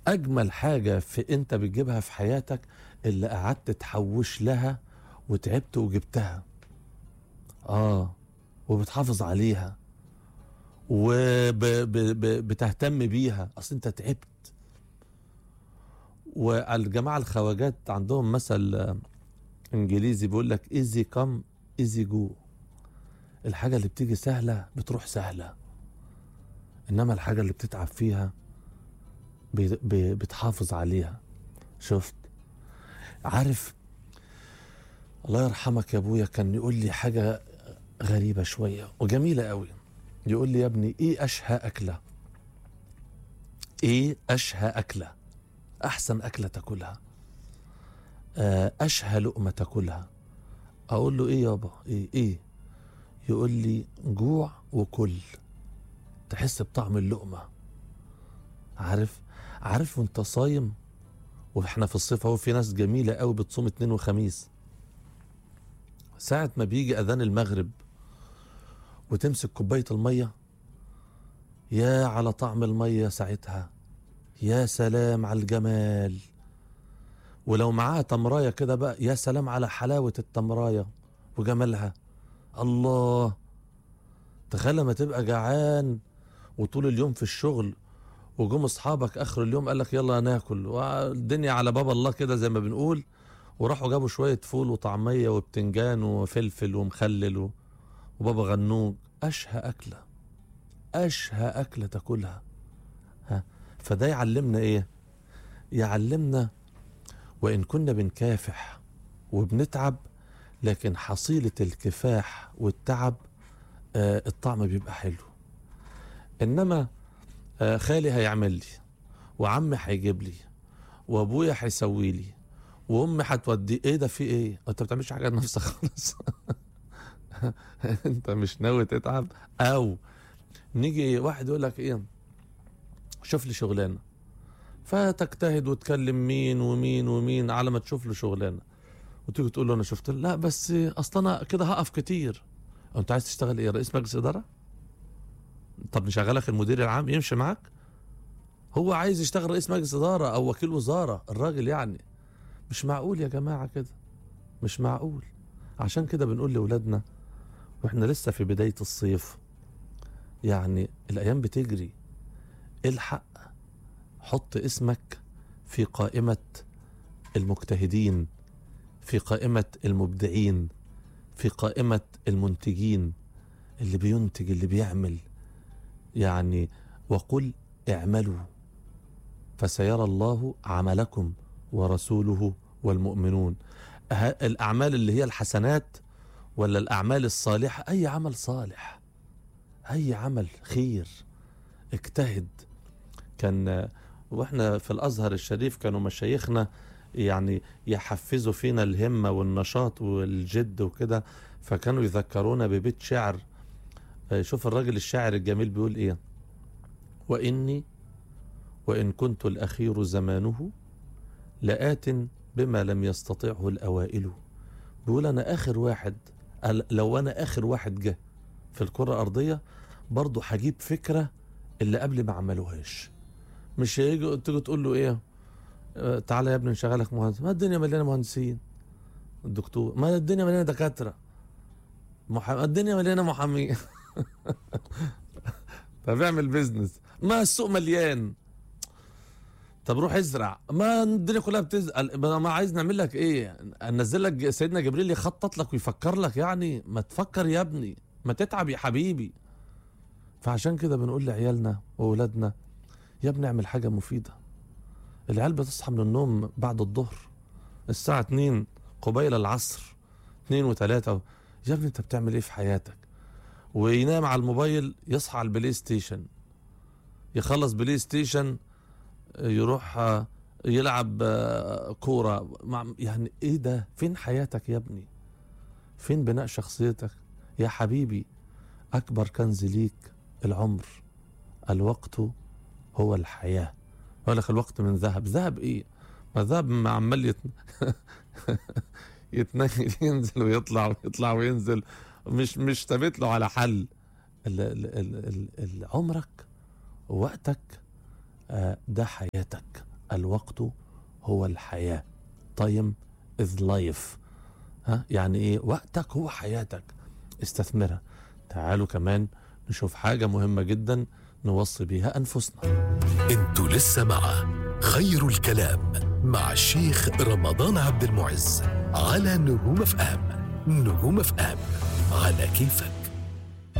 اجمل حاجه في انت بتجيبها في حياتك اللي قعدت تحوش لها وتعبت وجبتها اه وبتحافظ عليها وبتهتم بيها اصل انت تعبت والجماعه الخواجات عندهم مثل آه، انجليزي بيقول لك ايزي كم ايزي جو الحاجه اللي بتيجي سهله بتروح سهله انما الحاجه اللي بتتعب فيها ب- ب- بتحافظ عليها شفت عارف الله يرحمك يا ابويا كان يقول لي حاجه غريبه شويه وجميله قوي يقول لي يا ابني ايه اشهى اكله ايه اشهى اكله احسن اكله تاكلها آه، اشهى لقمه تاكلها اقول له ايه يابا ايه ايه يقول لي جوع وكل تحس بطعم اللقمه عارف عارف وانت صايم واحنا في الصيف اهو في ناس جميله قوي بتصوم اتنين وخميس ساعه ما بيجي اذان المغرب وتمسك كوبايه الميه يا على طعم الميه ساعتها يا سلام على الجمال ولو معاها تمرايه كده بقى يا سلام على حلاوه التمرايه وجمالها الله تخيل لما تبقى جعان وطول اليوم في الشغل وجم اصحابك اخر اليوم قال لك يلا ناكل والدنيا على باب الله كده زي ما بنقول وراحوا جابوا شويه فول وطعميه وبتنجان وفلفل ومخلل و- وبابا غنوج اشهى اكله اشهى اكله تاكلها ها فده يعلمنا ايه يعلمنا وان كنا بنكافح وبنتعب لكن حصيله الكفاح والتعب آه الطعم بيبقى حلو انما آه خالي هيعمل لي وعمي هيجيب لي وابويا هيسوي لي وامي هتودي ايه ده في ايه انت ما بتعملش حاجه لنفسك خالص انت مش ناوي تتعب او نيجي واحد يقول لك ايه شوف لي شغلانه فتجتهد وتكلم مين ومين ومين على ما تشوف له شغلانه وتيجي تقول له انا شفت له لا بس اصل انا كده هقف كتير انت عايز تشتغل ايه رئيس مجلس اداره طب نشغلك المدير العام يمشي معاك هو عايز يشتغل رئيس مجلس اداره او وكيل وزاره الراجل يعني مش معقول يا جماعه كده مش معقول عشان كده بنقول لاولادنا واحنا لسه في بدايه الصيف يعني الايام بتجري الحق حط اسمك في قائمه المجتهدين في قائمه المبدعين في قائمه المنتجين اللي بينتج اللي بيعمل يعني وقل اعملوا فسيرى الله عملكم ورسوله والمؤمنون أه- الاعمال اللي هي الحسنات ولا الاعمال الصالحه اي عمل صالح اي عمل خير اجتهد كان واحنا في الازهر الشريف كانوا مشايخنا يعني يحفزوا فينا الهمه والنشاط والجد وكده فكانوا يذكرونا ببيت شعر آه، شوف الراجل الشاعر الجميل بيقول ايه واني وان كنت الاخير زمانه لآت بما لم يستطعه الاوائل بيقول انا اخر واحد ال- لو انا اخر واحد جه في الكره الارضيه برضه هجيب فكره اللي قبل ما عملوهاش مش هيجي تيجي تقول له ايه آه، تعالى يا ابني نشغلك مهندس ما الدنيا مليانه مهندسين الدكتور ما الدنيا مليانه دكاتره محا... الدنيا مليانه محامين طب اعمل بيزنس ما السوق مليان طب روح ازرع ما الدنيا كلها بتزقل ما ما عايز نعمل لك ايه انزل لك سيدنا جبريل يخطط لك ويفكر لك يعني ما تفكر يا ابني ما تتعب يا حبيبي فعشان كده بنقول لعيالنا واولادنا يا ابني اعمل حاجه مفيده العيال بتصحى من النوم بعد الظهر الساعه 2 قبيل العصر 2 و3 يا ابني انت بتعمل ايه في حياتك وينام على الموبايل يصحى على البلاي ستيشن يخلص بلاي ستيشن يروح آه، يلعب آه، كورة مع يعني ايه ده فين حياتك يا ابني فين بناء شخصيتك يا حبيبي اكبر كنز ليك العمر الوقت هو الحياة يقول لك الوقت من ذهب ذهب ايه ما ذهب ما عمال يت... يتنقل ينزل ويطلع ويطلع وينزل مش مش ثابت له على حل ال... ال... ال... ال... ال... عمرك ووقتك آه، ده حياتك الوقت هو الحياة time is life ها يعني ايه وقتك هو حياتك استثمرها تعالوا كمان نشوف حاجة مهمة جدا نوصي بيها أنفسنا انتوا لسه مع خير الكلام مع الشيخ رمضان عبد المعز على نجوم اف ام نجوم اف ام على كيفك